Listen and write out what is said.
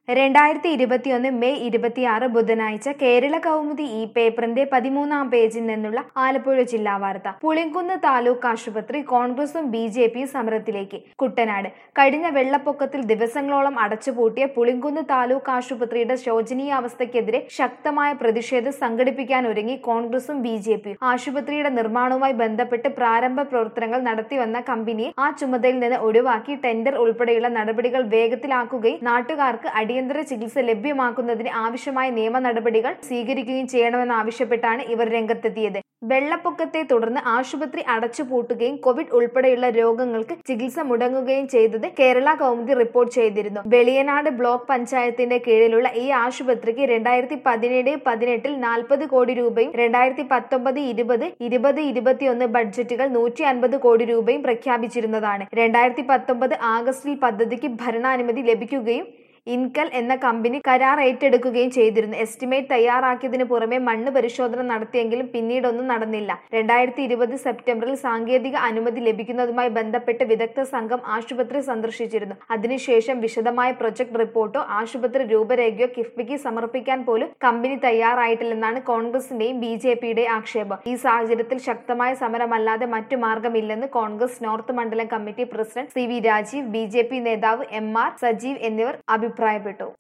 രണ്ടായിരത്തി ഇരുപത്തിയൊന്ന് മെയ് ഇരുപത്തിയാറ് ബുധനാഴ്ച കേരള കൗമുദി ഈ പേപ്പറിന്റെ പതിമൂന്നാം പേജിൽ നിന്നുള്ള ആലപ്പുഴ ജില്ലാ വാർത്ത പുളിങ്കുന്ന് താലൂക്ക് ആശുപത്രി കോൺഗ്രസും ബി ജെ പിയും സമരത്തിലേക്ക് കുട്ടനാട് കഴിഞ്ഞ വെള്ളപ്പൊക്കത്തിൽ ദിവസങ്ങളോളം അടച്ചുപൂട്ടിയ പുളിങ്കുന്ന് താലൂക്ക് ആശുപത്രിയുടെ ശോചനീയാവസ്ഥയ്ക്കെതിരെ ശക്തമായ പ്രതിഷേധം സംഘടിപ്പിക്കാൻ ഒരുങ്ങി കോൺഗ്രസും ബി ജെ പിയും ആശുപത്രിയുടെ നിർമ്മാണവുമായി ബന്ധപ്പെട്ട് പ്രാരംഭ പ്രവർത്തനങ്ങൾ നടത്തിവന്ന കമ്പനിയെ ആ ചുമതലയിൽ നിന്ന് ഒഴിവാക്കി ടെൻഡർ ഉൾപ്പെടെയുള്ള നടപടികൾ വേഗത്തിലാക്കുകയും നാട്ടുകാർക്ക് അടിയന്തര ചികിത്സ ലഭ്യമാക്കുന്നതിന് ആവശ്യമായ നിയമ നടപടികൾ സ്വീകരിക്കുകയും ചെയ്യണമെന്നാവശ്യപ്പെട്ടാണ് ഇവർ രംഗത്തെത്തിയത് വെള്ളപ്പൊക്കത്തെ തുടർന്ന് ആശുപത്രി അടച്ചുപൂട്ടുകയും കോവിഡ് ഉൾപ്പെടെയുള്ള രോഗങ്ങൾക്ക് ചികിത്സ മുടങ്ങുകയും ചെയ്തത് കേരള കൗമുദി റിപ്പോർട്ട് ചെയ്തിരുന്നു വെളിയനാട് ബ്ലോക്ക് പഞ്ചായത്തിന്റെ കീഴിലുള്ള ഈ ആശുപത്രിക്ക് രണ്ടായിരത്തി പതിനേഴ് പതിനെട്ടിൽ നാൽപ്പത് കോടി രൂപയും രണ്ടായിരത്തി പത്തൊമ്പത് ഇരുപത് ഇരുപത് ഇരുപത്തിയൊന്ന് ബഡ്ജറ്റുകൾ നൂറ്റി അൻപത് കോടി രൂപയും പ്രഖ്യാപിച്ചിരുന്നതാണ് രണ്ടായിരത്തി പത്തൊമ്പത് ആഗസ്റ്റിൽ പദ്ധതിക്ക് ഭരണാനുമതി ലഭിക്കുകയും ഇൻകൽ എന്ന കമ്പനി കരാർ ഏറ്റെടുക്കുകയും ചെയ്തിരുന്നു എസ്റ്റിമേറ്റ് തയ്യാറാക്കിയതിനു പുറമെ മണ്ണ് പരിശോധന നടത്തിയെങ്കിലും പിന്നീടൊന്നും നടന്നില്ല രണ്ടായിരത്തി ഇരുപത് സെപ്റ്റംബറിൽ സാങ്കേതിക അനുമതി ലഭിക്കുന്നതുമായി ബന്ധപ്പെട്ട് വിദഗ്ധ സംഘം ആശുപത്രി സന്ദർശിച്ചിരുന്നു അതിനുശേഷം വിശദമായ പ്രൊജക്ട് റിപ്പോർട്ടോ ആശുപത്രി രൂപരേഖയോ കിഫ്ബിക്ക് സമർപ്പിക്കാൻ പോലും കമ്പനി തയ്യാറായിട്ടില്ലെന്നാണ് കോൺഗ്രസിന്റെയും ബി ജെ പിയുടെയും ആക്ഷേപം ഈ സാഹചര്യത്തിൽ ശക്തമായ സമരമല്ലാതെ മറ്റു മാർഗമില്ലെന്ന് കോൺഗ്രസ് നോർത്ത് മണ്ഡലം committee president C V Rajeev B J P നേതാവ് എം ആർ സജീവ് എന്നിവർ അഭിപ്രായപ്പെട്ടു